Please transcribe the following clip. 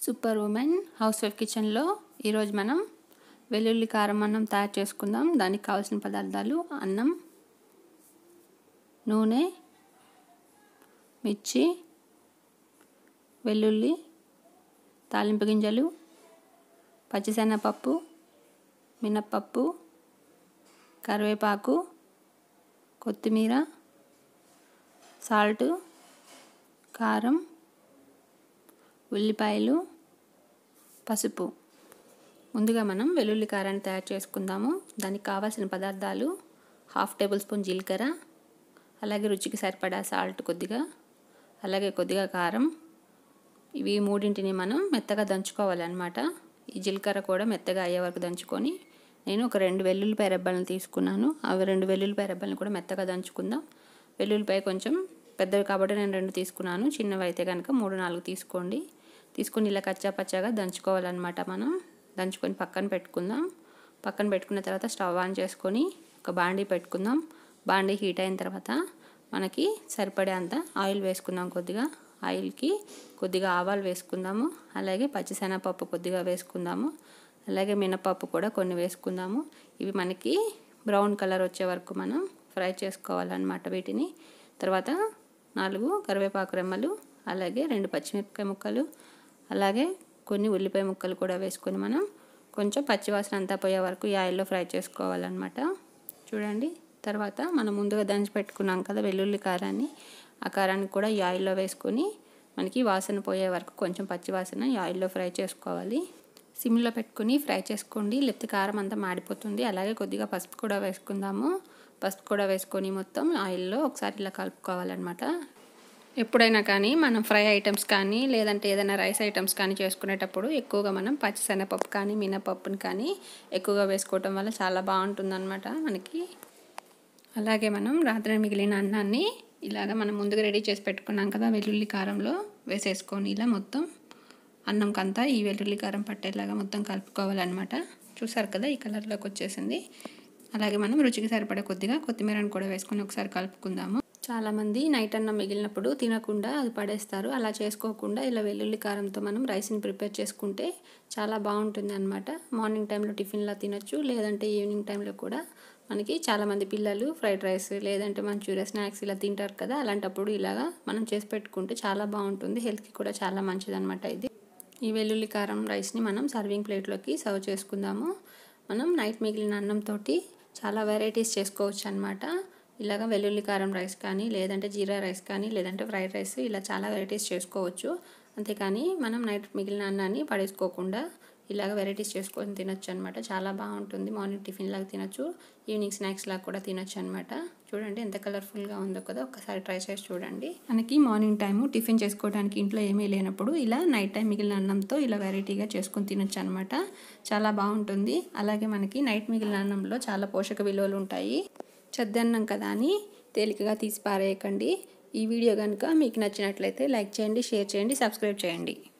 super women house wife కిచెన్లో ఈరోజు మనం వెల్లుల్లి కారం అన్నం తయారు చేసుకుందాం దానికి కావాల్సిన పదార్థాలు అన్నం నూనె మిర్చి వెల్లుల్లి తాలింపు గింజలు పచ్చిశనగపప్పు మినప్పప్పు కరివేపాకు కొత్తిమీర సాల్ట్ కారం ఉల్లిపాయలు పసుపు ముందుగా మనం వెల్లుల్లి కారాన్ని తయారు చేసుకుందాము దానికి కావాల్సిన పదార్థాలు హాఫ్ టేబుల్ స్పూన్ జీలకర్ర అలాగే రుచికి సరిపడా సాల్ట్ కొద్దిగా అలాగే కొద్దిగా కారం ఇవి మూడింటిని మనం మెత్తగా దంచుకోవాలన్నమాట ఈ జీలకర్ర కూడా మెత్తగా అయ్యే వరకు దంచుకొని నేను ఒక రెండు వెల్లుల్లిపాయ రెబ్బలను తీసుకున్నాను అవి రెండు వెల్లుల్లిపాయ రెబ్బలను కూడా మెత్తగా దంచుకుందాం వెల్లుల్లిపాయ కొంచెం పెద్దవి కాబట్టి నేను రెండు తీసుకున్నాను చిన్నవి అయితే కనుక మూడు నాలుగు తీసుకోండి తీసుకొని ఇలా కచ్చా పచ్చాగా దంచుకోవాలన్నమాట మనం దంచుకొని పక్కన పెట్టుకుందాం పక్కన పెట్టుకున్న తర్వాత స్టవ్ ఆన్ చేసుకొని ఒక బాండీ పెట్టుకుందాం బాండీ హీట్ అయిన తర్వాత మనకి సరిపడే అంత ఆయిల్ వేసుకుందాం కొద్దిగా ఆయిల్కి కొద్దిగా ఆవాలు వేసుకుందాము అలాగే పచ్చిశనగపప్పు కొద్దిగా వేసుకుందాము అలాగే మినపప్పు కూడా కొన్ని వేసుకుందాము ఇవి మనకి బ్రౌన్ కలర్ వచ్చే వరకు మనం ఫ్రై చేసుకోవాలన్నమాట వీటిని తర్వాత నాలుగు కరివేపాకు రెమ్మలు అలాగే రెండు పచ్చిమిరపకాయ ముక్కలు అలాగే కొన్ని ఉల్లిపాయ ముక్కలు కూడా వేసుకొని మనం కొంచెం పచ్చివాసన అంతా పోయే వరకు ఈ ఆయిల్లో ఫ్రై చేసుకోవాలన్నమాట చూడండి తర్వాత మనం ముందుగా దంచి పెట్టుకున్నాం కదా వెల్లుల్లి కారాన్ని ఆ కారాన్ని కూడా ఈ ఆయిల్లో వేసుకొని మనకి వాసన పోయే వరకు కొంచెం పచ్చివాసన ఈ ఆయిల్లో ఫ్రై చేసుకోవాలి సిమ్లో పెట్టుకుని ఫ్రై చేసుకోండి లేకపోతే కారం అంతా మాడిపోతుంది అలాగే కొద్దిగా పసుపు కూడా వేసుకుందాము పసుపు కూడా వేసుకొని మొత్తం ఆయిల్లో ఒకసారి ఇలా కలుపుకోవాలన్నమాట ఎప్పుడైనా కానీ మనం ఫ్రై ఐటమ్స్ కానీ లేదంటే ఏదైనా రైస్ ఐటమ్స్ కానీ చేసుకునేటప్పుడు ఎక్కువగా మనం పచ్చిశనగపప్పు కానీ మినపప్పుని కానీ ఎక్కువగా వేసుకోవటం వల్ల చాలా బాగుంటుందన్నమాట మనకి అలాగే మనం రాత్రి మిగిలిన అన్నాన్ని ఇలాగ మనం ముందుగా రెడీ చేసి పెట్టుకున్నాం కదా వెల్లుల్లి కారంలో వేసేసుకొని ఇలా మొత్తం అన్నంకంతా ఈ వెల్లుల్లి కారం పట్టేలాగా మొత్తం కలుపుకోవాలన్నమాట చూసారు కదా ఈ కలర్లోకి వచ్చేసింది అలాగే మనం రుచికి సరిపడే కొద్దిగా కొత్తిమీరను కూడా వేసుకొని ఒకసారి కలుపుకుందాము చాలామంది నైట్ అన్నం మిగిలినప్పుడు తినకుండా అది పడేస్తారు అలా చేసుకోకుండా ఇలా వెల్లుల్లి కారంతో మనం రైస్ని ప్రిపేర్ చేసుకుంటే చాలా బాగుంటుంది అనమాట మార్నింగ్ టైంలో టిఫిన్లా తినొచ్చు లేదంటే ఈవినింగ్ టైంలో కూడా మనకి చాలామంది పిల్లలు ఫ్రైడ్ రైస్ లేదంటే మంచూరియా స్నాక్స్ ఇలా తింటారు కదా అలాంటప్పుడు ఇలాగా మనం చేసి పెట్టుకుంటే చాలా బాగుంటుంది హెల్త్కి కూడా చాలా మంచిది అనమాట ఇది ఈ వెల్లుల్లి కారం రైస్ని మనం సర్వింగ్ ప్లేట్లోకి సర్వ్ చేసుకుందాము మనం నైట్ మిగిలిన అన్నంతో చాలా వెరైటీస్ చేసుకోవచ్చు అనమాట ఇలాగ వెల్లుల్లి కారం రైస్ కానీ లేదంటే జీరా రైస్ కానీ లేదంటే ఫ్రైడ్ రైస్ ఇలా చాలా వెరైటీస్ చేసుకోవచ్చు అంతేకాని మనం నైట్ మిగిలిన అన్నాన్ని పడేసుకోకుండా ఇలాగ వెరైటీస్ చేసుకొని తినొచ్చు అనమాట చాలా బాగుంటుంది మార్నింగ్ టిఫిన్ లాగా తినొచ్చు ఈవినింగ్ స్నాక్స్ లాగా కూడా తినొచ్చు అనమాట చూడండి ఎంత కలర్ఫుల్గా ఉందో కదా ఒకసారి ట్రై చేసి చూడండి మనకి మార్నింగ్ టైము టిఫిన్ చేసుకోవడానికి ఇంట్లో ఏమీ లేనప్పుడు ఇలా నైట్ టైం మిగిలిన అన్నంతో ఇలా వెరైటీగా చేసుకొని తినొచ్చు అనమాట చాలా బాగుంటుంది అలాగే మనకి నైట్ మిగిలిన అన్నంలో చాలా పోషక విలువలు ఉంటాయి చద్దన్నం కదా అని తేలికగా తీసి పారేయకండి ఈ వీడియో కనుక మీకు నచ్చినట్లయితే లైక్ చేయండి షేర్ చేయండి సబ్స్క్రైబ్ చేయండి